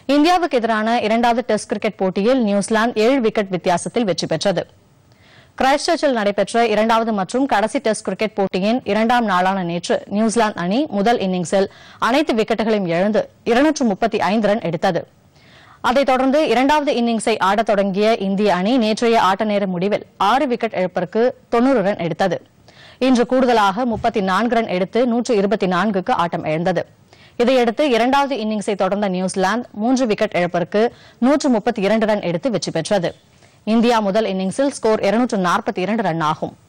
இந்தியாவுக்கு எதிரான இரண்டாவது டெஸ்ட் கிரிக்கெட் போட்டியில் நியூசிலாந்து ஏழு விக்கெட் வித்தியாசத்தில் வெற்றி பெற்றது கிரைஸ்ட்சர்ச்சில் நடைபெற்ற இரண்டாவது மற்றும் கடைசி டெஸ்ட் கிரிக்கெட் போட்டியின் இரண்டாம் நாளான நேற்று நியூசிலாந்து அணி முதல் இன்னிங்ஸில் அனைத்து விக்கெட்டுகளையும் இழந்து இருநூற்று முப்பத்தி ஐந்து ரன் எடுத்தது அதைத் தொடர்ந்து இரண்டாவது இன்னிங்ஸை ஆடத் தொடங்கிய இந்திய அணி நேற்றைய ஆட்ட நேர முடிவில் ஆறு விக்கெட் இழப்பிற்கு தொன்னூறு ரன் எடுத்தது இன்று கூடுதலாக முப்பத்தி நான்கு ரன் எடுத்து நூற்று இருபத்தி நான்குக்கு ஆட்டம் இழந்தது இதையடுத்து இரண்டாவது இன்னிங்ஸை தொடர்ந்த நியூசிலாந்து மூன்று விக்கெட் இழப்பிற்கு நூற்று முப்பத்தி இரண்டு ரன் எடுத்து வெற்றி பெற்றது இந்தியா முதல் இன்னிங்ஸில் ஸ்கோர் இருநூற்று நாற்பத்தி இரண்டு ரன் ஆகும்